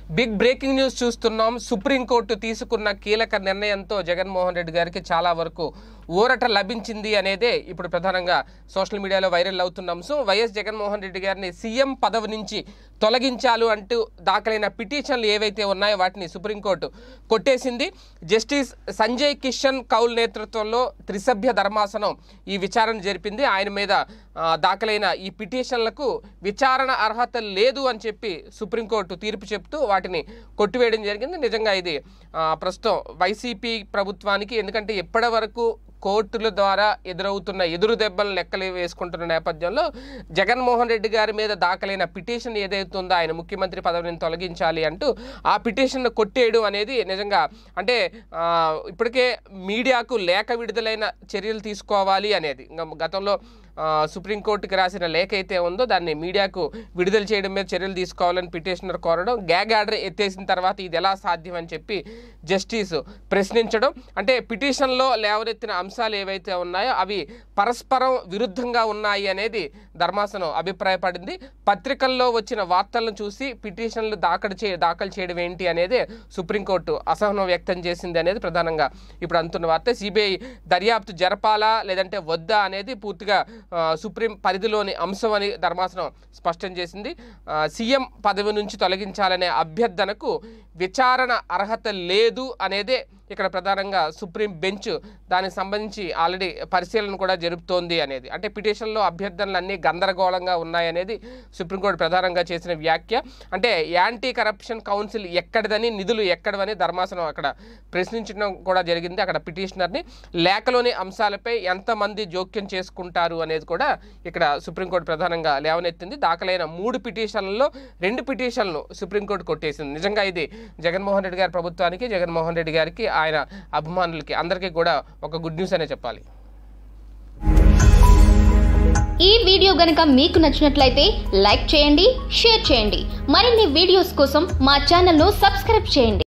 big breaking news చూస్తున్నాం supreme court తీసుకున్న కీలక నిర్ణయంతో జగన్మోహన్ రెడ్డి గారికి చాలా వరకు ఊరట లభించింది అనేదే ఇప్పుడు ప్రధానంగా సోషల్ మీడియాలో వైరల్ అవుతున్న అంశం వైఎస్ జగన్మోహన్ రెడ్డి గారిని సీఎం పదవి నుంచి తొలగించాలు అంటూ దాఖలైన పిటిషన్లు ఏవైతే ఉన్నాయో వాటిని సుప్రీంకోర్టు కొట్టేసింది జస్టిస్ సంజయ్ కిషన్ కౌల్ నేతృత్వంలో త్రిసభ్య ధర్మాసనం ఈ విచారణ జరిపింది ఆయన మీద ఆ, దాఖలైన ఈ పిటిషన్లకు విచారణ అర్హత లేదు అని చెప్పి సుప్రీంకోర్టు తీర్పు చెప్తూ వాటిని కొట్టివేయడం జరిగింది నిజంగా ఇది ఆ, ప్రస్తుతం వైసీపీ ప్రభుత్వానికి ఎందుకంటే ఎప్పటి వరకు కోర్టుల ద్వారా ఎదురవుతున్న ఎదురు దెబ్బలు లెక్కలు వేసుకుంటున్న నేపథ్యంలో జగన్మోహన్ రెడ్డి గారి మీద దాఖలైన పిటిషన్ ఏదైతే ఉందో ఆయన ముఖ్యమంత్రి పదవిని తొలగించాలి అంటూ ఆ పిటిషన్ కొట్టేయడం అనేది నిజంగా అంటే ఆ, ఇప్పటికే మీడియాకు లేఖ విడుదలైన చర్యలు తీసుకోవాలి అనేది ఇంకా గతంలో ఆ, సుప్రీంకోర్టుకి రాసిన లేఖ అయితే ఉందో దాన్ని మీడియాకు విడుదల చేయడం మీద చర్యలు తీసుకోవాలని పిటిషనర్ కోరడం గ్యాగ్ ఆర్డర్ ఎత్తేసిన తర్వాత ఇది ఎలా సాధ్యం అని చెప్పి జస్టిస్ ప్రశ్నించడం అంటే పిటిషన్లో లేవనెత్తిన అంశాలు ఏవైతే ఉన్నాయో అవి పరస్పరం విరుద్ధంగా ఉన్నాయి అనేది ధర్మాసనం అభిప్రాయపడింది పత్రికల్లో వచ్చిన వార్తలను చూసి పిటిషన్లు దాఖలు చే దాఖలు చేయడం ఏంటి అనేది సుప్రీంకోర్టు అసహనం వ్యక్తం చేసింది అనేది ప్రధానంగా ఇప్పుడు అంటున్న వార్త సిబిఐ దర్యాప్తు జరపాలా లేదంటే వద్దా అనేది పూర్తిగా ఆ, సుప్రీం పరిధిలోని అంశం అని ధర్మాసనం స్పష్టం చేసింది ఆ, సీఎం పదవి నుంచి తొలగించాలనే అభ్యర్థనకు విచారణ అర్హత లేదు అనేదే ఇక్కడ ప్రధానంగా సుప్రీం బెంచ్ దానికి సంబంధించి ఆల్రెడీ పరిశీలన కూడా జరుపుతోంది అనేది అంటే పిటిషన్లో అభ్యర్థనలు అన్నీ గందరగోళంగా ఉన్నాయనేది సుప్రీంకోర్టు ప్రధానంగా చేసిన వ్యాఖ్య అంటే యాంటీ కరప్షన్ కౌన్సిల్ ఎక్కడిదని నిధులు ఎక్కడవని ధర్మాసనం అక్కడ ప్రశ్నించడం కూడా జరిగింది అక్కడ పిటిషనర్ని లేఖలోని అంశాలపై ఎంతమంది జోక్యం చేసుకుంటారు అనేది కూడా ఇక్కడ సుప్రీంకోర్టు ప్రధానంగా లేవనెత్తింది దాఖలైన మూడు పిటిషన్లలో రెండు పిటిషన్లు సుప్రీంకోర్టు కొట్టేసింది నిజంగా ఇది జగన్మోహన్ రెడ్డి గారి ప్రభుత్వానికి జగన్మోహన్ రెడ్డి గారికి ఆయన అభిమానులకి అందరికీ కూడా ఒక గుడ్ న్యూస్ అనే చెప్పాలి ఈ వీడియో గనక మీకు నచ్చినట్లయితే లైక్ చేయండి షేర్ చేయండి మరిన్ని వీడియోస్ కోసం మా ఛానల్ను సబ్స్క్రైబ్ చేయండి